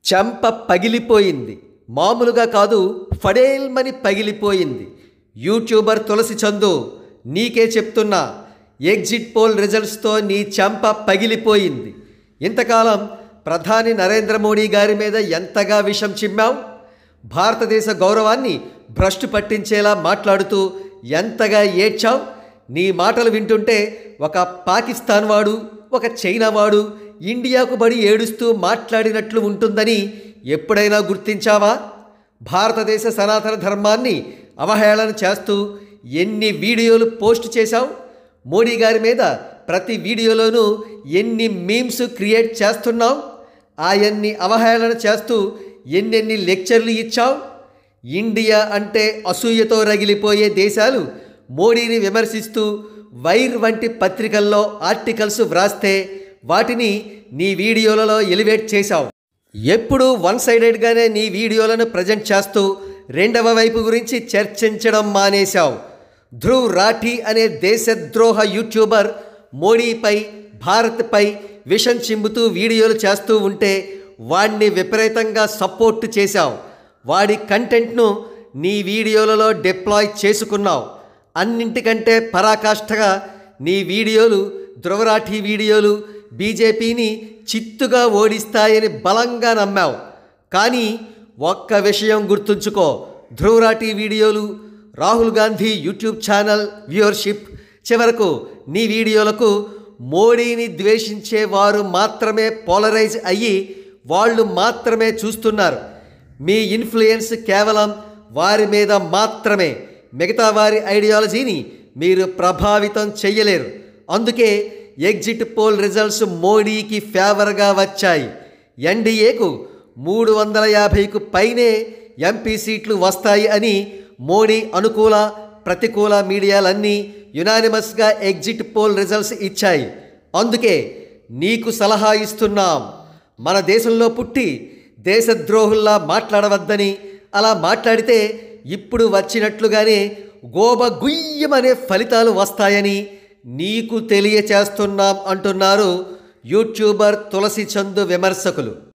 చెంప పగిలిపోయింది మామూలుగా కాదు ఫడేల్మని పగిలిపోయింది యూట్యూబర్ తులసి చందు నీకే చెప్తున్నా ఎగ్జిట్ పోల్ రిజల్ట్స్తో నీ చెంప పగిలిపోయింది ఇంతకాలం ప్రధాని నరేంద్ర మోడీ గారి మీద ఎంతగా విషం చిమ్మావు భారతదేశ గౌరవాన్ని భ్రష్టు పట్టించేలా మాట్లాడుతూ ఎంతగా ఏడ్చావు నీ మాటలు వింటుంటే ఒక పాకిస్తాన్ వాడు ఒక చైనా వాడు ఇండియాకు బడి ఏడుస్తూ మాట్లాడినట్లు ఉంటుందని ఎప్పుడైనా గుర్తించావా భారతదేశ సనాతన ధర్మాన్ని అవహేళన చేస్తూ ఎన్ని వీడియోలు పోస్ట్ చేశావు మోడీ గారి మీద ప్రతి వీడియోలోనూ ఎన్ని మీమ్స్ క్రియేట్ చేస్తున్నావు ఆయన్ని అవహేళన చేస్తూ ఎన్నెన్ని లెక్చర్లు ఇచ్చావు ఇండియా అంటే అసూయతో రగిలిపోయే దేశాలు మోడీని విమర్శిస్తూ వైర్ వంటి పత్రికల్లో ఆర్టికల్స్ వ్రాస్తే వాటిని నీ వీడియోలలో ఎలివేట్ చేశావు ఎప్పుడు వన్ సైడెడ్గానే నీ వీడియోలను ప్రజెంట్ చేస్తూ రెండవ వైపు గురించి చర్చించడం మానేశావు ధ్రువ్ రాఠీ అనే దేశద్రోహ యూట్యూబర్ మోడీపై భారత్పై విషం చిమ్ముతూ వీడియోలు చేస్తూ ఉంటే వాడిని విపరీతంగా సపోర్ట్ చేశావు వాడి కంటెంట్ను నీ వీడియోలలో డిప్లాయ్ చేసుకున్నావు అన్నింటికంటే పరాకాష్ఠగా నీ వీడియోలు ధ్రువరాఠీ వీడియోలు బీజేపీని చిత్తుగా ఓడిస్తాయని బలంగా నమ్మావు కానీ ఒక్క విషయం గుర్తుంచుకో ధ్రువరాఠీ వీడియోలు Rahul Gandhi YouTube channel viewership చివరకు నీ వీడియోలకు మోడీని ద్వేషించే వారు మాత్రమే పోలరైజ్ అయ్యి వాళ్ళు మాత్రమే చూస్తున్నారు మీ ఇన్ఫ్లుయెన్స్ కేవలం వారి మీద మాత్రమే మిగతా వారి ఐడియాలజీని మీరు ప్రభావితం చెయ్యలేరు అందుకే ఎగ్జిట్ పోల్ రిజల్ట్స్ మోడీకి ఫేవర్గా వచ్చాయి ఎన్డీఏకు మూడు వందల యాభైకు పైనే ఎంపీ సీట్లు వస్తాయి అని మోడీ అనుకూల ప్రతికూల మీడియాలన్నీ యునానిమస్గా ఎగ్జిట్ పోల్ రిజల్ట్స్ ఇచ్చాయి అందుకే నీకు సలహా ఇస్తున్నాం మన దేశంలో పుట్టి దేశద్రోహుల్లా మాట్లాడవద్దని అలా మాట్లాడితే ఇప్పుడు వచ్చినట్లుగానే గోబ గుయ్యమనే ఫలితాలు వస్తాయని నీకు తెలియచేస్తున్నాం అంటున్నారు యూట్యూబర్ తులసి చందు విమర్శకులు